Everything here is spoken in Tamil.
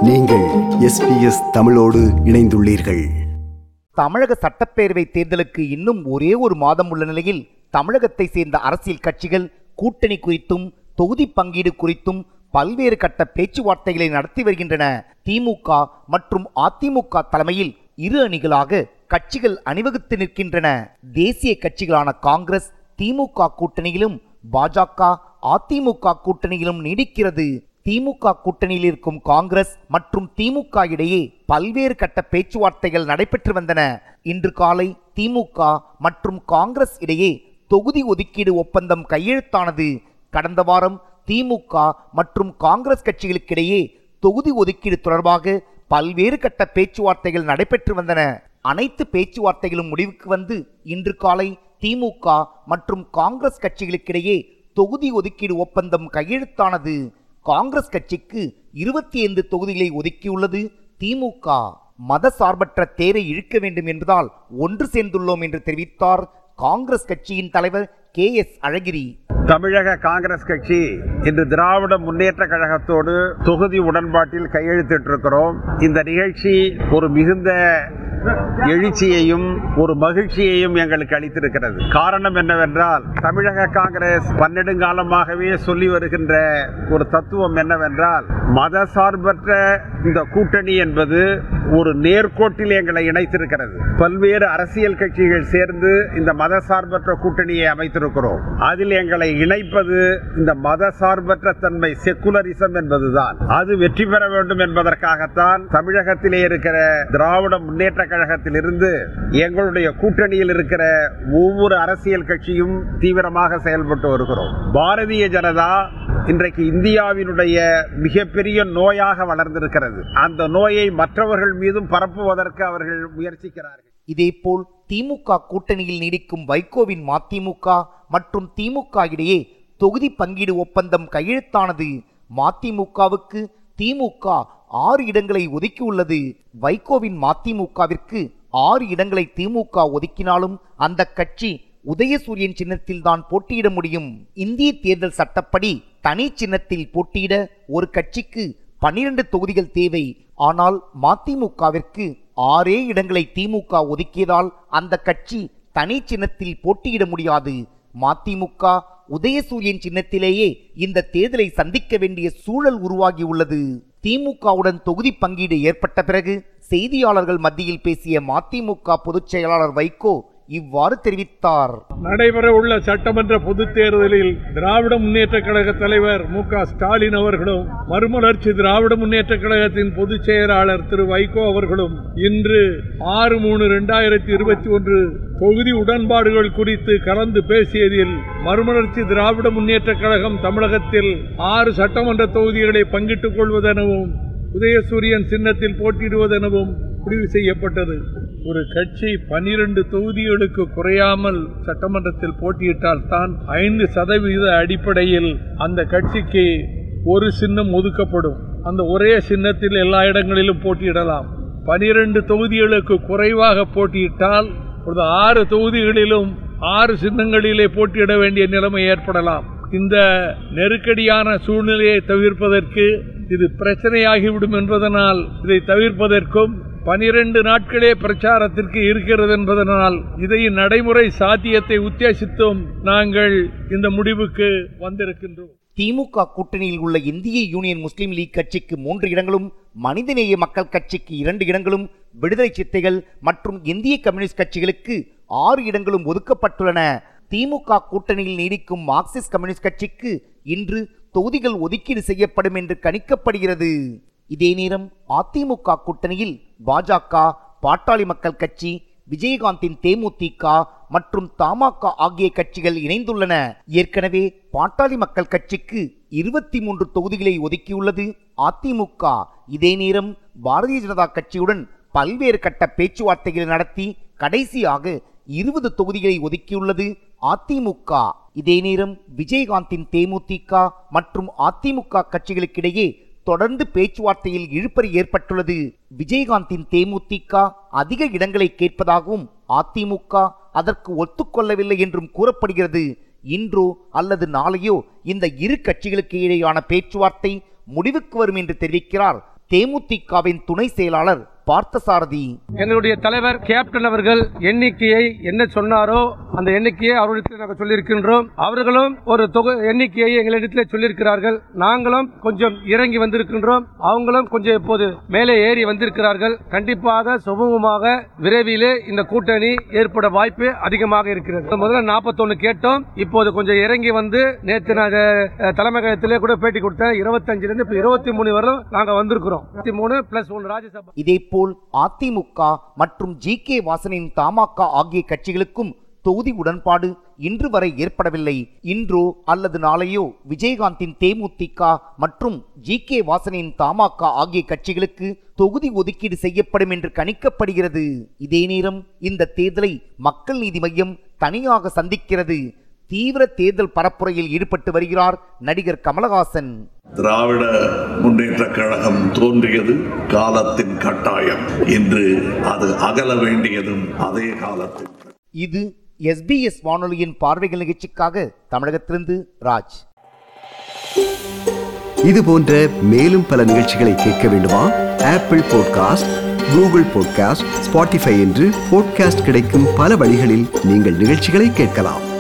நீங்கள் எஸ்பிஎஸ் தமிழோடு இணைந்துள்ளீர்கள் தமிழக சட்டப்பேரவை தேர்தலுக்கு இன்னும் ஒரே ஒரு மாதம் உள்ள நிலையில் தமிழகத்தை சேர்ந்த அரசியல் கட்சிகள் கூட்டணி குறித்தும் தொகுதி பங்கீடு குறித்தும் பல்வேறு கட்ட பேச்சுவார்த்தைகளை நடத்தி வருகின்றன திமுக மற்றும் அதிமுக தலைமையில் இரு அணிகளாக கட்சிகள் அணிவகுத்து நிற்கின்றன தேசிய கட்சிகளான காங்கிரஸ் திமுக கூட்டணியிலும் பாஜக அதிமுக கூட்டணியிலும் நீடிக்கிறது திமுக கூட்டணியில் இருக்கும் காங்கிரஸ் மற்றும் திமுக இடையே பல்வேறு கட்ட பேச்சுவார்த்தைகள் நடைபெற்று வந்தன இன்று காலை திமுக மற்றும் காங்கிரஸ் இடையே தொகுதி ஒதுக்கீடு ஒப்பந்தம் கையெழுத்தானது கடந்த வாரம் திமுக மற்றும் காங்கிரஸ் கட்சிகளுக்கிடையே தொகுதி ஒதுக்கீடு தொடர்பாக பல்வேறு கட்ட பேச்சுவார்த்தைகள் நடைபெற்று வந்தன அனைத்து பேச்சுவார்த்தைகளும் முடிவுக்கு வந்து இன்று காலை திமுக மற்றும் காங்கிரஸ் கட்சிகளுக்கிடையே தொகுதி ஒதுக்கீடு ஒப்பந்தம் கையெழுத்தானது காங்கிரஸ் கட்சிக்கு இருபத்தி ஐந்து தொகுதிகளை ஒதுக்கியுள்ளது திமுக மத சார்பற்ற தேரை இழுக்க வேண்டும் என்பதால் ஒன்று சேர்ந்துள்ளோம் என்று தெரிவித்தார் காங்கிரஸ் கட்சியின் தலைவர் கே எஸ் அழகிரி தமிழக காங்கிரஸ் கட்சி இன்று திராவிட முன்னேற்ற கழகத்தோடு தொகுதி உடன்பாட்டில் கையெழுத்திட்டிருக்கிறோம் இந்த நிகழ்ச்சி ஒரு மிகுந்த எழுச்சியையும் ஒரு மகிழ்ச்சியையும் எங்களுக்கு அளித்திருக்கிறது காரணம் என்னவென்றால் தமிழக காங்கிரஸ் பன்னெடுங்காலமாகவே சொல்லி வருகின்ற ஒரு தத்துவம் என்னவென்றால் மத சார்பற்ற இந்த கூட்டணி என்பது ஒரு நேர்கோட்டில் எங்களை இணைத்திருக்கிறது பல்வேறு அரசியல் கட்சிகள் சேர்ந்து இந்த மத சார்பற்ற கூட்டணியை அமைத்திருக்கிறோம் அதில் எங்களை இணைப்பது இந்த மத சார்பற்ற தன்மை செக்குலரிசம் என்பதுதான் அது வெற்றி பெற வேண்டும் என்பதற்காகத்தான் தமிழகத்திலே இருக்கிற திராவிட முன்னேற்ற கழகத்தில் இருந்து எங்களுடைய கூட்டணியில் இருக்கிற ஒவ்வொரு அரசியல் கட்சியும் தீவிரமாக செயல்பட்டு வருகிறோம் பாரதிய ஜனதா இன்றைக்கு இந்தியாவினுடைய மிகப்பெரிய நோயாக வளர்ந்திருக்கிறது அந்த நோயை மற்றவர்கள் மீதும் பரப்புவதற்கு அவர்கள் முயற்சிக்கிறார்கள் இதேபோல் திமுக கூட்டணியில் நீடிக்கும் வைகோவின் மதிமுக மற்றும் திமுக இடையே தொகுதி பங்கீடு ஒப்பந்தம் கையெழுத்தானது மதிமுகவுக்கு திமுக ஆறு இடங்களை ஒதுக்கியுள்ளது வைகோவின் மதிமுகவிற்கு ஆறு இடங்களை திமுக ஒதுக்கினாலும் அந்த கட்சி உதயசூரியன் சின்னத்தில் தான் போட்டியிட முடியும் இந்திய தேர்தல் சட்டப்படி தனி சின்னத்தில் போட்டியிட ஒரு கட்சிக்கு பன்னிரண்டு தொகுதிகள் தேவை ஆனால் மதிமுகவிற்கு ஆறே இடங்களை திமுக ஒதுக்கியதால் அந்த கட்சி தனி சின்னத்தில் போட்டியிட முடியாது மதிமுக உதயசூரியன் சின்னத்திலேயே இந்த தேர்தலை சந்திக்க வேண்டிய சூழல் உருவாகியுள்ளது திமுகவுடன் தொகுதி பங்கீடு ஏற்பட்ட பிறகு செய்தியாளர்கள் மத்தியில் பேசிய மதிமுக பொதுச் செயலாளர் வைகோ இவ்வாறு தெரிவித்தார் நடைபெற உள்ள சட்டமன்ற பொதுத் தேர்தலில் திராவிட முன்னேற்ற கழக தலைவர் மு க ஸ்டாலின் அவர்களும் மறுமலர்ச்சி திராவிட முன்னேற்ற கழகத்தின் பொதுச் செயலாளர் திரு வைகோ அவர்களும் இன்று ஆறு மூணு இரண்டாயிரத்தி இருபத்தி ஒன்று தொகுதி உடன்பாடுகள் குறித்து கலந்து பேசியதில் மறுமலர்ச்சி திராவிட முன்னேற்ற கழகம் தமிழகத்தில் ஆறு சட்டமன்ற தொகுதிகளை பங்கிட்டுக் கொள்வதெனவும் உதயசூரியன் சின்னத்தில் போட்டியிடுவதெனவும் முடிவு செய்யப்பட்டது ஒரு கட்சி பனிரெண்டு தொகுதிகளுக்கு குறையாமல் சட்டமன்றத்தில் போட்டியிட்டால் தான் ஐந்து சதவீத அடிப்படையில் அந்த கட்சிக்கு ஒரு சின்னம் ஒதுக்கப்படும் அந்த ஒரே சின்னத்தில் எல்லா இடங்களிலும் போட்டியிடலாம் பனிரெண்டு தொகுதிகளுக்கு குறைவாக போட்டியிட்டால் ஒரு ஆறு தொகுதிகளிலும் ஆறு சின்னங்களிலே போட்டியிட வேண்டிய நிலைமை ஏற்படலாம் இந்த நெருக்கடியான சூழ்நிலையை தவிர்ப்பதற்கு இது பிரச்சனையாகிவிடும் என்பதனால் இதை தவிர்ப்பதற்கும் பனிரெண்டு நாட்களே பிரச்சாரத்திற்கு இருக்கிறது என்பதனால் இதை நடைமுறை சாத்தியத்தை உத்தேசித்தும் நாங்கள் இந்த முடிவுக்கு வந்திருக்கின்றோம் திமுக கூட்டணியில் உள்ள இந்திய யூனியன் முஸ்லீம் லீக் கட்சிக்கு மூன்று இடங்களும் மனிதநேய மக்கள் கட்சிக்கு இரண்டு இடங்களும் விடுதலை சித்தைகள் மற்றும் இந்திய கம்யூனிஸ்ட் கட்சிகளுக்கு ஆறு இடங்களும் ஒதுக்கப்பட்டுள்ளன திமுக கூட்டணியில் நீடிக்கும் மார்க்சிஸ்ட் கம்யூனிஸ்ட் கட்சிக்கு இன்று தொகுதிகள் ஒதுக்கீடு செய்யப்படும் என்று கணிக்கப்படுகிறது இதே நேரம் அதிமுக கூட்டணியில் பாஜக பாட்டாளி மக்கள் கட்சி விஜயகாந்தின் தேமுதிக மற்றும் தமாக ஆகிய கட்சிகள் இணைந்துள்ளன ஏற்கனவே பாட்டாளி மக்கள் கட்சிக்கு இருபத்தி மூன்று தொகுதிகளை ஒதுக்கியுள்ளது அதிமுக இதே நேரம் பாரதிய ஜனதா கட்சியுடன் பல்வேறு கட்ட பேச்சுவார்த்தைகளை நடத்தி கடைசியாக இருபது தொகுதிகளை ஒதுக்கியுள்ளது அதிமுக இதே நேரம் விஜயகாந்தின் தேமுதிக மற்றும் அதிமுக கட்சிகளுக்கிடையே தொடர்ந்து பேச்சுவார்த்தையில் இழுபறி ஏற்பட்டுள்ளது விஜயகாந்தின் தேமுதிக அதிக இடங்களை கேட்பதாகவும் அதிமுக அதற்கு ஒத்துக்கொள்ளவில்லை என்றும் கூறப்படுகிறது இன்றோ அல்லது நாளையோ இந்த இரு கட்சிகளுக்கு இடையேயான பேச்சுவார்த்தை முடிவுக்கு வரும் என்று தெரிவிக்கிறார் தேமுதிகவின் துணை செயலாளர் பார்த்தசாரதி எங்களுடைய தலைவர் கேப்டன் அவர்கள் எண்ணிக்கையை என்ன சொன்னாரோ அந்த எண்ணிக்கையை அவர்களிடத்தில் நாங்கள் சொல்லியிருக்கின்றோம் அவர்களும் ஒரு தொகை எண்ணிக்கையை எங்களிடத்தில் சொல்லியிருக்கிறார்கள் நாங்களும் கொஞ்சம் இறங்கி வந்திருக்கின்றோம் அவங்களும் கொஞ்சம் இப்போது மேலே ஏறி வந்திருக்கிறார்கள் கண்டிப்பாக சுமூகமாக விரைவிலே இந்த கூட்டணி ஏற்பட வாய்ப்பு அதிகமாக இருக்கிறது முதல்ல நாற்பத்தொன்னு கேட்டோம் இப்போது கொஞ்சம் இறங்கி வந்து நேற்று நான் அஹ், தலைமையகத்திலே கூட பேட்டி கொடுத்தேன் இருபத்தஞ்சுல இருந்து இப்போ இருபத்தி மூணு வரலும் நாங்கள் வந்திருக்கிறோம் இருபத்தி மூணு பிளஸ் ஒன்று ராஜ்யசபா இதேபோல் அதிமுக மற்றும் ஜி கே வாசனின் தமாக ஆகிய கட்சிகளுக்கும் தொகுதி உடன்பாடு இன்று வரை ஏற்படவில்லை இன்றோ அல்லது நாளையோ விஜயகாந்தின் தேமுதிக மற்றும் ஜி கே வாசனின் தமாக ஆகிய கட்சிகளுக்கு தொகுதி ஒதுக்கீடு செய்யப்படும் என்று கணிக்கப்படுகிறது இதே நேரம் இந்த தேர்தலை மக்கள் நீதி மையம் தனியாக சந்திக்கிறது தீவிர தேர்தல் பரப்புரையில் ஈடுபட்டு வருகிறார் நடிகர் கமலஹாசன் திராவிட முன்னேற்ற கழகம் தோன்றியது காலத்தின் கட்டாயம் இன்று அது அகல வேண்டியதும் அதே காலத்தில் இது எஸ்பிஎஸ் வானொலியின் பார்வைகள் நிகழ்ச்சிக்காக தமிழகத்திலிருந்து ராஜ் இது போன்ற மேலும் பல நிகழ்ச்சிகளை கேட்க வேண்டுமா Apple podcast Google podcast Spotify என்று பாட்காஸ்ட் கிடைக்கும் பல வழிகளில் நீங்கள் நிகழ்ச்சிகளை கேட்கலாம்